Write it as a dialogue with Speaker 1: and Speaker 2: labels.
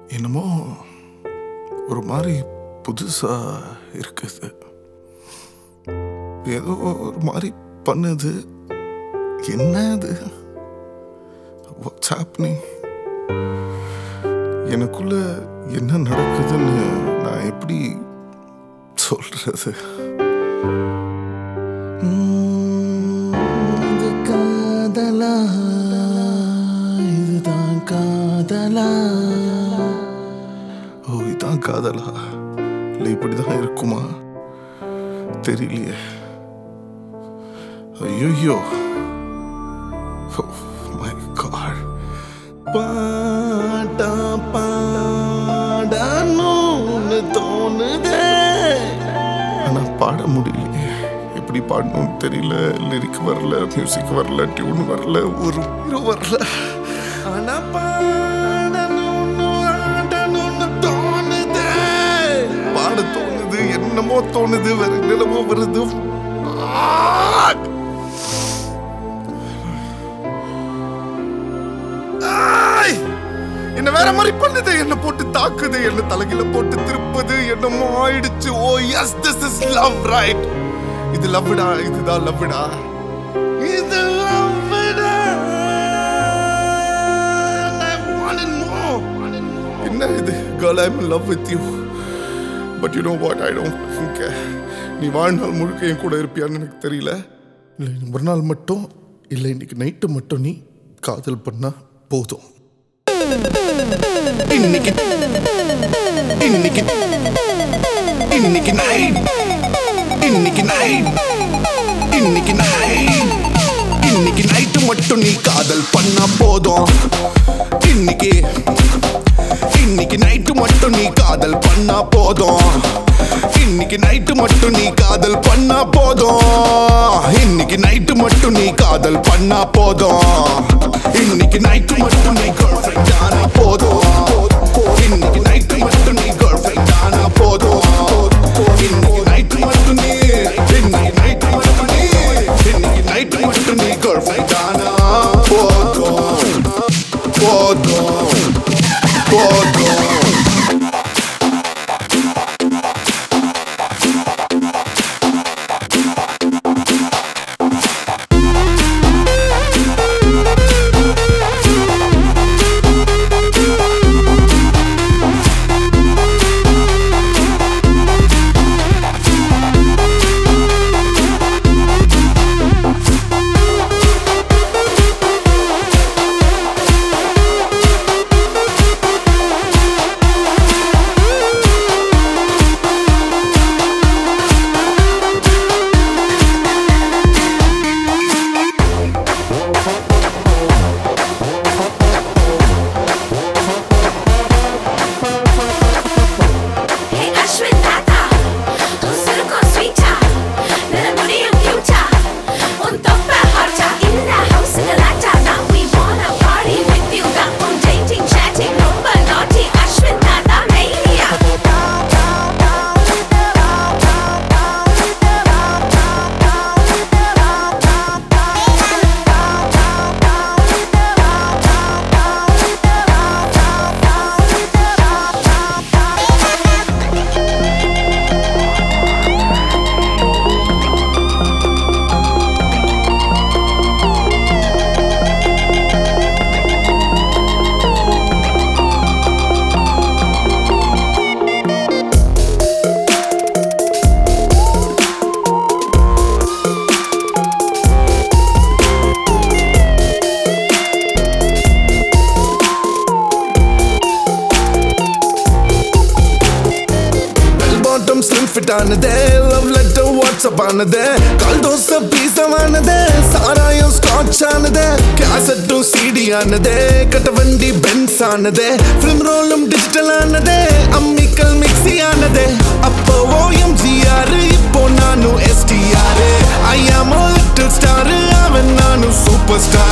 Speaker 1: என்னமோ ஒரு மாதிரி புதுசா இருக்குது ஏதோ ஒரு மாதிரி பண்ணுது என்ன அது வாட்ஸ் ஹேப்னிங் எனக்குள்ள என்ன நடக்குதுன்னு நான் எப்படி சொல்றது உம், இது காதலா இதுதான் காதலா ஓ இதான் காதலா இல்லை இப்படிதான் இருக்குமா தெரியலையே ஐயோ மை காட் பாட்டா பாடணும்னு தோணுதே ஆனா பாட முடியலையே எப்படி பாடணும்னு தெரியல லிரிக் வரல மியூசிக் வரல டியூன் வரல ஒரு hero வரல ஆனா பாடணும்னு ஆடணும்னு தோணுதே பாட தோணுது என்னமோ தோணுது வேற என்னமோ வருது Fuck! ஆய்! என்ன வேற மாதிரி பண்ணுது என்ன போட்டு தாக்குது என்ன தலைகில போட்டு திருப்புது என்னமோ ஆயிடுச்சு oh yes this is love right இது லவ்டா இதுதான் லவ்டா இது லவ்டா என்ன இது girl i'm in love with you but you know what I don't care நீ வாழ்நாள் முழுக்க என் கூட இருப்பியான்னு எனக்கு தெரியல இல்லை ஒரு நாள் மட்டும் இல்லை இன்னைக்கு நைட்டு மட்டும் நீ காதல் பண்ணா போதும் இன்னைக்கு இன்னைக்கு இன்னைக்கு நைட் இன்னைக்கு நைட் இன்னைக்கு நைட் இன்னைக்கு நைட்டு மட்டும் நீ காதல் பண்ணா போதும் இன்னைக்கு இன்னைக்கு நைட்டு மட்டும் நீ காதல் பண்ணா போதும் இன்னைக்கு நைட்டு மட்டும் நீ காதல் பண்ணா போதும் இன்னைக்கு நைட்டு மட்டும் நீ காதல் பண்ணா போதும் இன்னைக்கு நைட்டு மட்டும் நீ கேர்ள் ஃப்ரெண்ட் ஆனா போதும் இன்னைக்கு நைட்டு மட்டும் நீ கேர்ள் ஃப்ரெண்ட் ஆனா போதும் இன்னைக்கு நைட்டு மட்டும் நீ இன்னைக்கு நைட்டு மட்டும் நீ இன்னைக்கு நைட்டு மட்டும் நீ கேர்ள் ஃப்ரெண்ட் ஆனா போதும் போதும் போதும்
Speaker 2: Hey Ashwin Tata, உசுறு sweeta, நிற முடியும் cute-ஆ, உன் தொப்பை hot-ஆ, இந்த house gelato. Now we wanna party with you. தான் உன் dating, chatting ரொம்ப naughty. Ashwin Tata mania.
Speaker 1: Bell bottom slim fit ஆனதே லவ் லெட்டர் வாட்ஸ்அப் ஆனதே கால் தோசை பீசமானதே சாராயம் ஸ்காட்ச் ஆனதே கேசட்டும் சிடி ஆனதே கட்ட வண்டி பென்ஸ் ஆனதே ஃபிலிம் ரோலும் டிஜிட்டல் ஆனதே அம்மிக்கல் மிக்ஸி ஆனதே அப்போ ஓஎம் ஜிஆர் இப்போ நானும் எஸ்டிஆர் ஐ ஆம் லிட்டில் ஸ்டார் அவன் நானும் சூப்பர் ஸ்டார்